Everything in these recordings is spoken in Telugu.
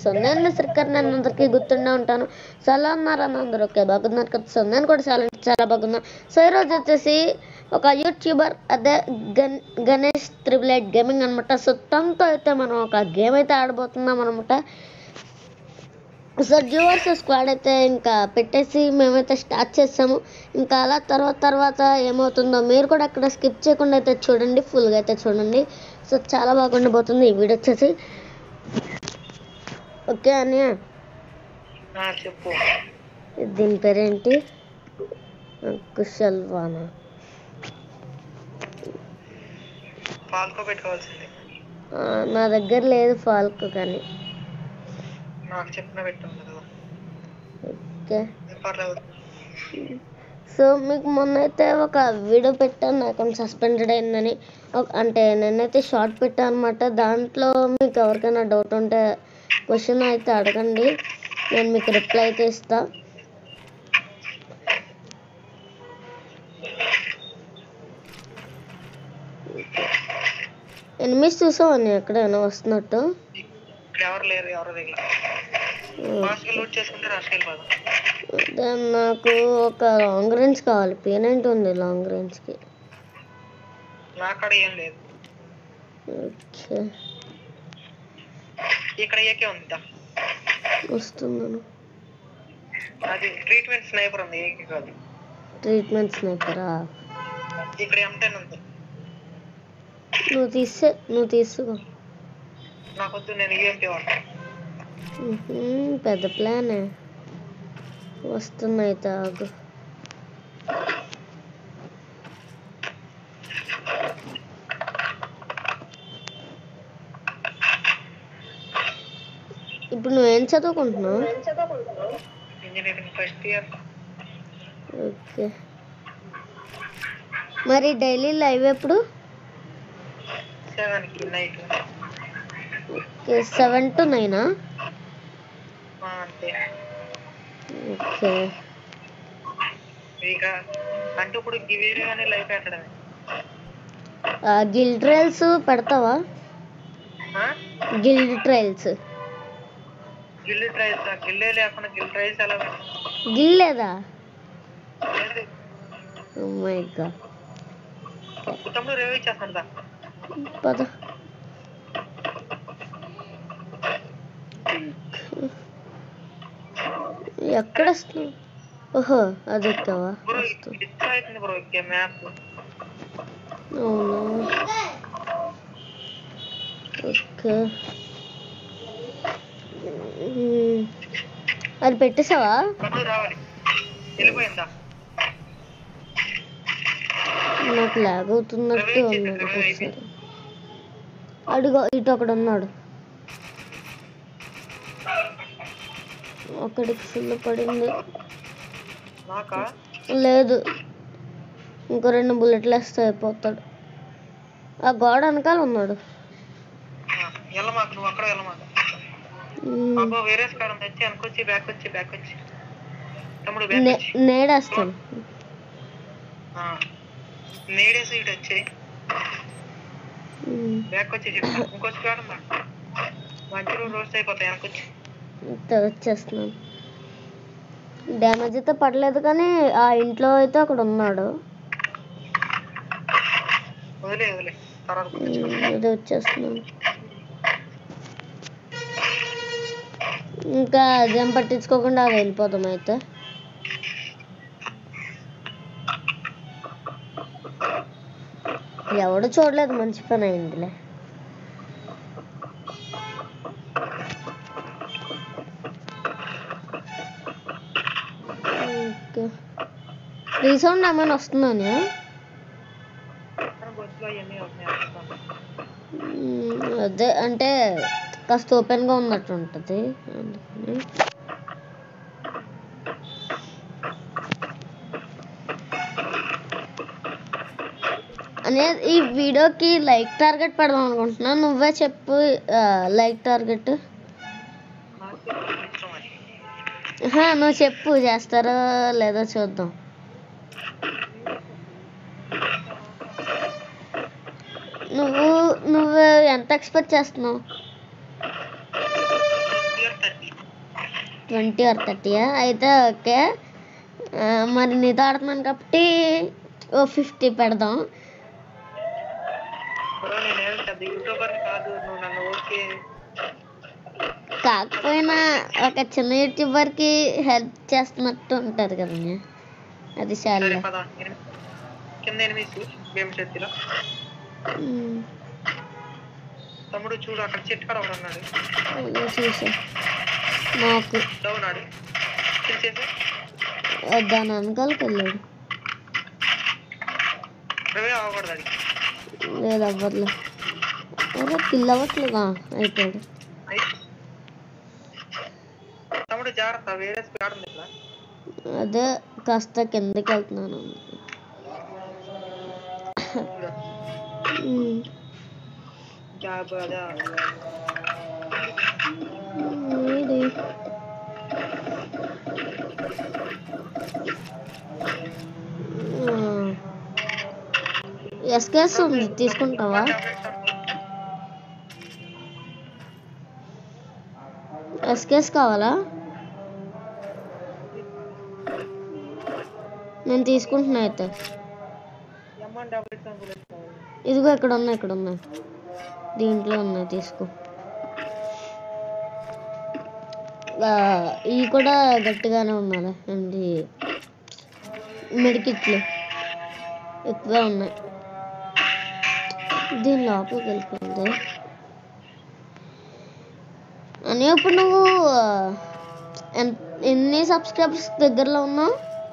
సో నేను శ్రీకర్ నేను అందరికీ గుర్తుండే ఉంటాను సో ఎలా ఉన్నారు అని అందరూ ఓకే బాగున్నారు కదా సో నేను కూడా చాలా అంటే చాలా బాగున్నాను సో ఈరోజు వచ్చేసి ఒక యూట్యూబర్ అదే gun Ganesh triple eight gaming అనమాట సో తనతో అయితే మనం ఒక గేమ్ అయితే ఆడబోతున్నాం అనమాట సో డ్యూవర్స్ స్క్వాడ్ అయితే ఇంకా పెట్టేసి మేమైతే స్టార్ట్ చేసాము ఇంకా అలా తర్వాత తర్వాత ఏమవుతుందో మీరు కూడా అక్కడ స్కిప్ చేయకుండా అయితే చూడండి ఫుల్గా అయితే చూడండి సో చాలా బాగుండబోతుంది ఈ వీడియో వచ్చేసి ఓకే అని ఆ, చెప్పు దీని పేరేంటి కుశల్వానా పాల్కో పెట్టుకోవాల్సింది ఆ, నా దగ్గర లేదు ఫాల్క్ కానీ నాకు చెప్పిన పెట్టాను కదా ఓకే ఏం పర్లేదు సో మీకు మొన్న అయితే ఒక వీడియో పెట్టాను నా అకౌంట్ సస్పెండెడ్ అయిందని ఒక- అంటే నేనైతే షార్ట్ పెట్టాను అనమాట దాంట్లో మీకు ఎవరికైనా డౌట్ ఉంటే క్వశ్చన్ అయితే అడగండి నేను మీకు రిప్లై అయితే ఇస్తా ఎనిమిస్ చూసావా నేను ఎక్కడైనా వస్తున్నట్టు ఇక్కడ ఎవరు లేరు ఎవరు దగ్గర మాస్క్ లూట్ చేసుకుంటే రష్ వెళ్ళిపోదు దెన్ నాకు ఒక లాంగ్ రేంజ్ కావాలి పేనెంట్ ఉంది లాంగ్ రేంజ్కి నా కాడ ఏం లేదు ఓకే ఇక్కడ ఏకే ఉంది దా. వస్తున్నాను అది ట్రీట్మెంట్ స్నైపర్ ఉంది ఏకే కాదు ట్రీట్మెంట్ స్నైపరా ఇక్కడ ఎంటెన్ ఉంది నువ్వు తీసే నువ్వు తీసుకో నాకొద్దు నేను యూఎంపీ వాడతాను మ్మ్హ్మ్, పెద్ద ప్లానే వస్తున్నాయి తాగు ఇప్పుడు నువ్వేం చదువుకుంటున్నావు ఇంజనీరింగ్ ఫస్ట్ ఇయర్ ఓకే మరి డైలీ లైవ్ ఎప్పుడు సెవెన్ కి నైట్ ఓకే సెవెన్ టు నైనా అంతే ఓకే ఇక అంటే ఇప్పుడు గివేరే అని లైఫ్ పెట్టడమే గిల్ ట్రయల్స్ పెడతావా ఆ? గిల్డ్ ట్రయల్స్ గిల్లు ట్రైల్స్ గిల్లే లేకుండా గిల్ ట్రైల్స్ ఎలా పెట్టాం గిల్లేదా లేదు మై గాడ్ తమ్ముడు రేవ్ ఇచ్చేస్తాను దా పద ఎక్కడ వస్తున్నావు ఓహో అది ఎక్కావా బ్రో వస్తు డిస్ట్రా అవుతుంది బ్రో ఇక మ్యాప్ అవునా ఓకే మ్మ్. అది పెట్టేసావా తమ్ముడు రావాలి వెళ్ళిపోయిందా నాకు లాగ్ అవుతున్నట్టు ఉన్నది ఒకసారి అడుగో ఇటు ఒకడు ఉన్నాడు ఒకడికి ఫుల్ పడింది నాకా లేదు ఇంకో రెండు బుల్లెట్లు వేస్తే అయిపోతాడు ఆ గోడ వెనకాల ఉన్నాడు ఆ, వెళ్ళమాకు నువ్వు అక్కడ వెళ్ళమాకు మ్మ్. అబ్బో వేరే స్కాడ్ ఉంది వచ్చి వెనకొచ్చి బ్యాక్ వచ్చి బ్యాక్ వచ్చి తమ్ముడు బ్యాక్ నే- వచ్చి నేడేస్తాను ఆ. నేడేసి ఇటు వచ్చి మ్మ్. బ్యాక్ వచ్చి చెప్తా ఇంకో స్కాడ్ ఉందా మధ్యలో రోస్ట్ అయిపోతాయి వెనకొచ్చి ఇంత వచ్చేస్తున్నాను డ్యామేజ్ అయితే పడలేదు కానీ ఆ ఇంట్లో అయితే అక్కడ ఉన్నాడు వదిలే వదిలే తర్వాత మ్మ్. గుర్తించుకో. అదే వచ్చేస్తున్నాను ఇంకా అదేం పట్టించుకోకుండా అది వెళ్ళిపోదాం అయితే ఎవడు చూడలేదు మంచి పని అయిందిలే ఓకే రీసౌండ్ ఏమైనా వస్తుందని మన బొచ్చులో అవన్నీ అవుతున్నాయి అనుకుంటాను. మ్మ్, అదే అంటే కాస్త ఓపెన్గా ఉన్నట్టు ఉంటుంది అందుకని అనేది ఈ వీడియోకి లైక్ టార్గెట్ పెడదాం అనుకుంటున్నా నువ్వే చెప్పు లైక్ టార్గెట్ నాకు తెలియదు, ఇష్టం అది ఆహా, నువ్వు చెప్పు చేస్తారో లేదో చూద్దాం నువ్వు నువ్వు ఎంత ఎక్స్పెక్ట్ చేస్తున్నావు క్లియర్ ట్వంటీ ఆర్ థర్టీయా అయితే ఓకే ఆ, మరి నీతో ఆడుతున్నాను కాబట్టి ఓ ఫిఫ్టీ పెడదాం బ్రో నేనేం పెద్ద యూట్యూబర్ కాదు నువ్వు నన్ను ఓకే కాకపోయినా ఒక చిన్న యూట్యూబర్కి హెల్ప్ చేస్తున్నట్టు ఉంటుంది కదా అది సరే చాలా పద ఎనిమిది- కింద ఎనిమిది భీమ శక్తిలో ఉమ్, తమ్ముడు చూడు అక్కడ చెట్టు కాడ ఒకడు ఉన్నాడు అదే చూసా నాకు డౌన్ ఆడు కిల్ చేసి దాని వెనకాలకి వెళ్ళాడు రవే అవ్వకూడదు అది లేదు అవ్వట్లే అరే కిల్ అవ్వట్లేదా అయిపోయాడు అయ్. తమ్ముడు జాగ్రత్త వేరే స్క్వాడ్ ఉంది ఇక్కడ అదే కాస్త కిందకి వెళ్తున్నాను చూడు. ఉమ్, జాబ్ అదే ఏది ఎస్కేస్ ఉంది తీసుకుంటావా ఎస్కేస్ కావాలా నేను తీసుకుంటున్నా అయితే ఎంఎన్ డబుల్ ఎక్స్ ఇదిగో ఇక్కడ ఉన్నాయి ఇక్కడ ఉన్నాయి దీంట్లో ఉన్నాయి తీసుకో ఆ, ఇవి కూడా గట్టిగానే ఉన్నాయి అండి మెడికిట్లు ఎక్కువే ఉన్నాయి దీని లోపలికి వెళ్ళిపోయింది అని ఇప్పుడు నువ్వు ఆ, ఎన్- ఎన్ని సబ్స్క్రైబర్స్ దగ్గరలో ఉన్నావు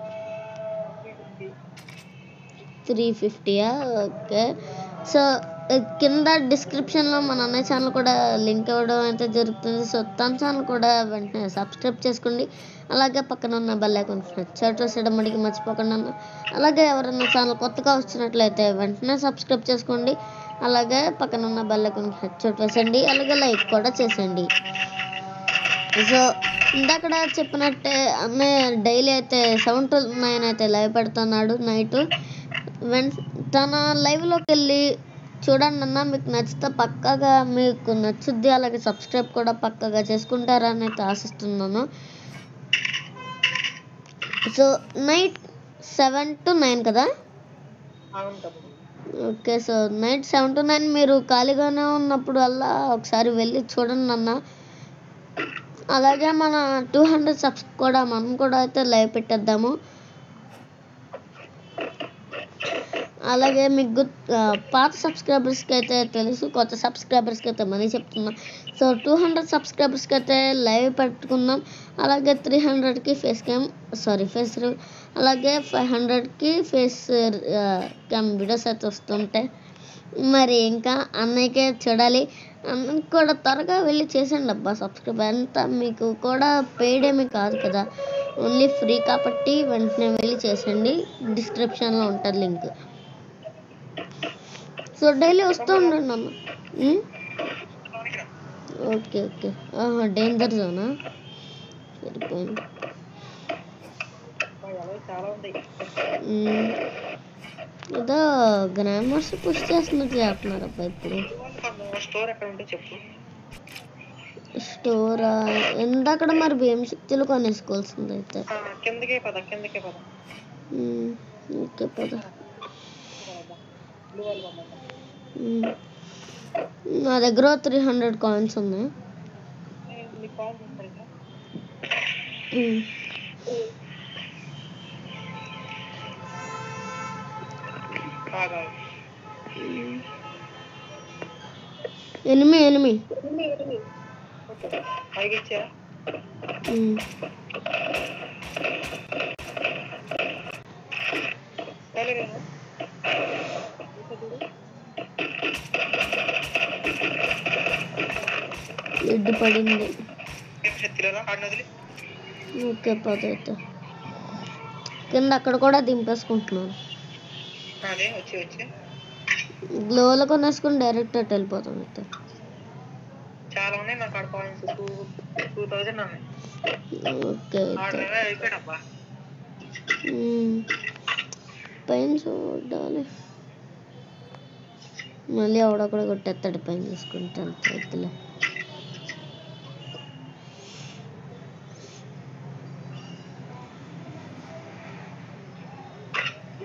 త్రీ ఫిఫ్టీయా ఓకే సో కింద డిస్క్రిప్షన్లో మన అన్నయ్య ఛానల్ కూడా లింక్ ఇవ్వడం అయితే జరుగుతుంది సో తన ఛానల్ కూడా వెంటనే సబ్స్క్రైబ్ చేసుకోండి అలాగే పక్కన ఉన్న బెల్ ఐకాన్ చోటు వేసడం మడికి మర్చిపోకుండా అన్న. అలాగే ఎవరైనా ఛానల్ కొత్తగా వచ్చినట్లయితే వెంటనే సబ్స్క్రైబ్ చేసుకోండి అలాగే పక్కన ఉన్న బెల్ ఐకాన్ చోటు వేసండి అలాగే లైక్ కూడా చేసేయండి సో ఇందాక చెప్పినట్టే అన్నయ్య డైలీ అయితే సెవెన్ టు నైన్ అయితే లైవ్ పెడుతున్నాడు నైట్ వెన్ తన లైవ్లోకి వెళ్ళి చూడండి అన్న మీకు నచ్చితే పక్కాగా మీకు నచ్చుద్ది అలాగే సబ్స్క్రైబ్ కూడా పక్కాగా చేసుకుంటారని అయితే ఆశిస్తున్నాను so night seven to nine కదా అవును తమ్ముడు okay so night seven to nine మీరు ఖాళీగానే ఉన్నప్పుడు అలా ఒకసారి వెళ్ళి చూడండి అన్న అలాగే మన టూ హండ్రెడ్ సబ్స్ కూడా మనం కూడా అయితే లైవ్ పెట్టేద్దాము అలాగే మీకు గుర్తు ఆ, పాత సబ్స్క్రైబర్స్కి అయితే తెలుసు కొత్త సబ్స్క్రైబర్స్కి అయితే మనీ చెప్తున్నా సో టూ హండ్రెడ్ సబ్స్క్రైబర్స్కి అయితే లైవ్ పెట్టుకుందాం అలాగే త్రీ హండ్రెడ్కి ఫేస్ క్యామ్ సారీ ఫేస్ రివ్ అలాగే ఫైవ్ హండ్రెడ్కి ఫేస్ క్యామ్ వీడియోస్ అయితే వస్తుంటాయి మరి ఇంకా అన్నయ్యకే చూడాలి అన్నకి కూడా త్వరగా వెళ్ళి చేసండి అబ్బా సబ్స్క్రైబ్ అంతా మీకు కూడా పెయిడ్ ఏమీ కాదు కదా ఓన్లీ ఫ్రీ కాబట్టి వెంటనే వెళ్ళి చేసండి డిస్క్రిప్షన్లో ఉంటుంది లింక్ సో డైలీ వస్తూ ఉండండి అన్న ఉమ్? లోనికి రా. ఓకే ఓకే ఆహా డేంజర్ జోనా సరిపోయింది మా ఎవరు చాలా ఉంది ఉమ్. ఏదో గ్రామర్స్ పుష్ చేస్తున్నట్టు చేస్తున్నారు అబ్బా ఇప్పుడు స్టోర్ ఎక్కడ ఉంటే చెప్పు స్టోరా ఎందక్కడ మరి భీమశక్తులు కొనేసుకోవాల్సింది అయితే ఆ, కిందకే పద కిందకే పద ఉమ్, ఓకే పద బ్లూ వాళ్ళు పంపండి. ఉమ్. నా దగ్గర త్రీ హండ్రెడ్ కాయిన్స్ ఉన్నాయి నేను మీకు కాల్ చేస్తాను ఇక్కడ. ఉమ్. బాగా ఉమ్. ఎనిమి ఎనిమి ఓకే పైకి ఇచ్చారా ఉమ్. సరేనా చూడు ఎడ్డు పడింది ఏం శక్తిలో ఆడిన వదిలి ఓకే పద అయితే కింద అక్కడ కూడా దింపేసుకుంటున్నాను అదే వచ్చి వచ్చి గ్లోలో కొనేసుకుని డైరెక్ట్ అటు వెళ్ళిపోతాం అయితే చాలా ఉన్నాయి నాకు ఆడ కాయిన్స్ టూ టూ థౌజండ్ ఉన్నాయి ఓకే అయితే ఆర్డర్ అయిపోయాడబ్బా ఉమ్. పైన చూడాలి మళ్ళీ ఎవడొక్కడ కొట్టేస్తాడు పైన చూసుకుంటాను చేతిలో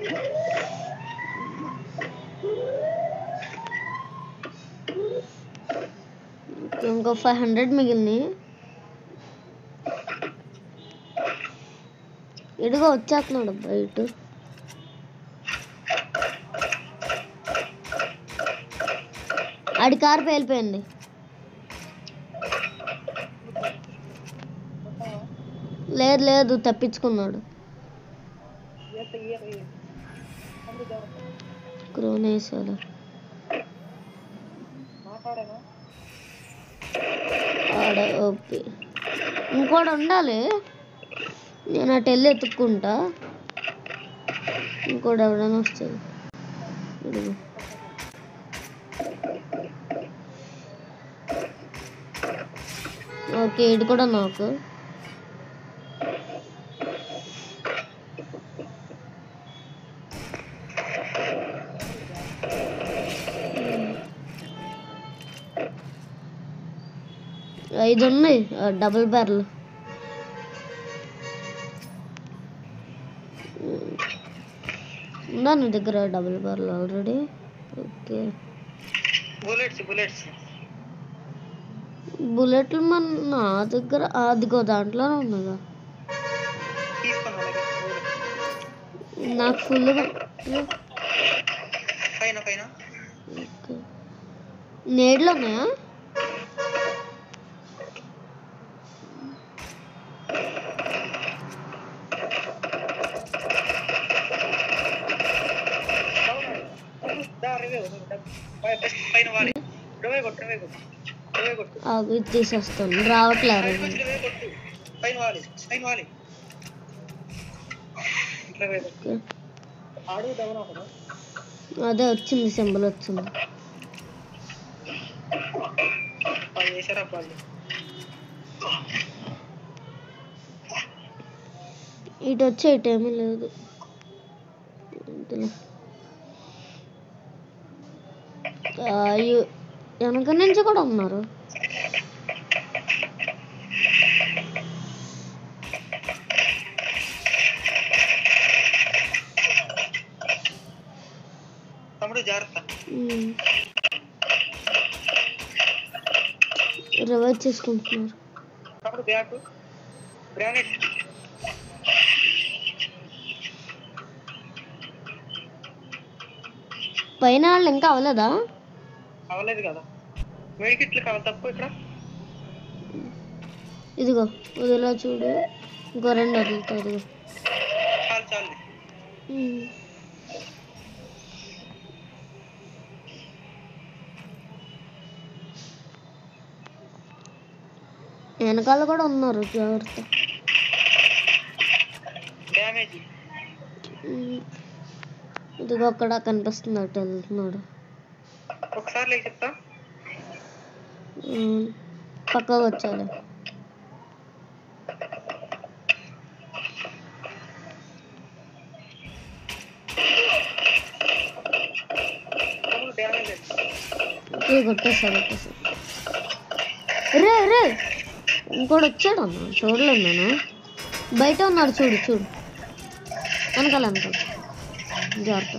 ఇంకో ఫైవ్ హండ్రెడ్ మిగిలినాయి ఇదిగో వచ్చేస్తున్నాడు బయట ఆడి కారు పేలిపోయింది లేదు లేదు తప్పించుకున్నాడు క్రోనేశ్వర మాట్లాడాను ఆడ ఓకే ఇంకోటి ఉండాలి నేను అటు వెళ్ళి ఎత్తుక్కుంటా ఇంకోటి ఎవడైనా వస్తుంది ఇదిగో ఓకే ఇది కూడా నాకు ఐదు ఉన్నాయి ఆ, డబుల్ బ్యార్లు ఉందా నీ దగ్గర డబుల్ బ్యార్లు ఆల్రెడీ ఓకే బుల్లెట్స్ బుల్లెట్స్ బుల్లెట్లు మన నా దగ్గర అదిగో దాంట్లోనే ఉన్నదా తీసుకున్నా నాకు ఫుల్ పైన పైన ఓకే నేడ్లు ఉన్నాయా దా, రివే కొట్టు. పై- ఫస్ట్ పైన వాలి రివే కొట్టు రివే కొట్టు రివే కొట్టు అవి తీసేస్తాను రావట్లేదు పైన నుంచి రివే కొట్టు పైన వాలి పైన వాలి రివే కొట్టు ఓకే ఆడు డౌన్ అవ్వదు అదే వచ్చింది సింబల్ వచ్చింది వాళ్ళు చేశారా వాళ్ళు ఇటు వచ్చే ఇటు ఏమీ లేదు వద్దులే. ఆ, యు- వెనక నుంచి కూడా ఉన్నారు తమ్ముడు జాగ్రత్త రివైవ్ చేసుకుంటున్నారు తమ్ముడు బ్యాగ్ గ్రానైట్ పైన వాళ్ళు ఇంకా అవ్వలేదా అవ్వలేదు కదా మెడికిట్లు కావాలి తప్పు ఇక్కడ ఇదిగో ఇదిలా చూడు ఇంకో రెండు వదులుతా ఇదిగో చాలు చాలు ఉమ్. వెనకాల కూడా ఉన్నారు జాగ్రత్త డ్యామేజ్ ఉమ్. ఇదిగో అక్కడ కనిపిస్తుంది అటు వెళ్తున్నాడు ఒకసారి లేచి చెప్తా ఉమ్. పక్కకు వచ్చాడు తమ్ముడు డ్యామేజ్ ఇది కొట్టేస్తాడు కొట్టేస్తాడు రే రే ఇంకోటి వచ్చాడు అన్న చూడలేదు నేను బయట ఉన్నాడు చూడు చూడు వెనకాల వెనకాల జాగ్రత్త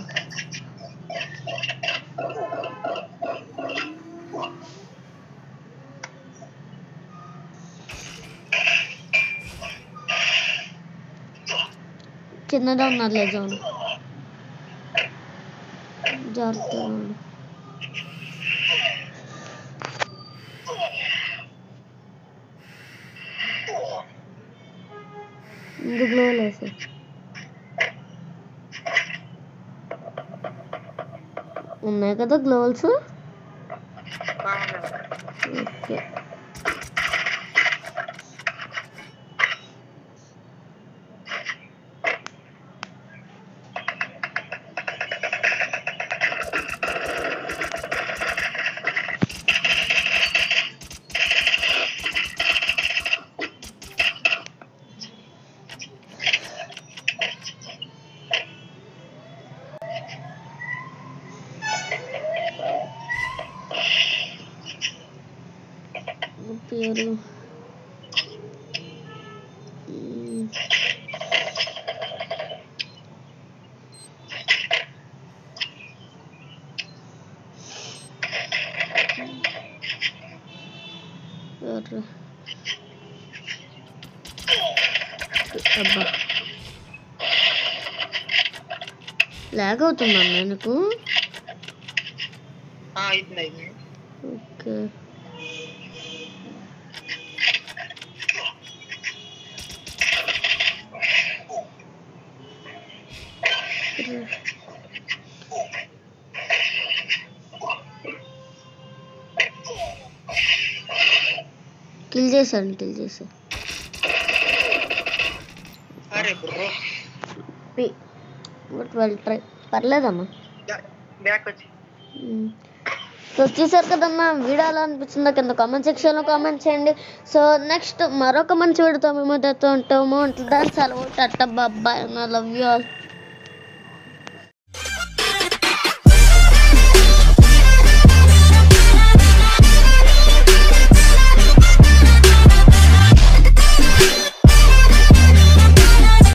చిన్నదా ఉన్నదిలే జోన్ జాగ్రత్త ఉండు. ఇంక గ్లో లేసే ఉన్నాయి కదా గ్లోవ్స్ బాగుంది ఓకే పేరు మ్మ్. అబ్బా లాగ్ అవుతుందన్న నీకు ఆ, అవుతుంది అవుతుంది ఓకే కిల్ చేశాను కిల్ చేశాను అరే బ్రో పి గుడ్ వెల్ ట్రై పర్లేదమ్మా బ్యాక్ వచ్చి మ్మ్. సో చూసారు కదమ్మా వీడియో ఎలా అనిపించిందో కింద కామెంట్ సెక్షన్లో కామెంట్ చేయండి సో నెక్స్ట్ మరొక మంచి వీడియోతో మేము ఉంటాము ఉంటుంది దాని సెలవు టట్ట బాబాయ్ లవ్ యూ ఆల్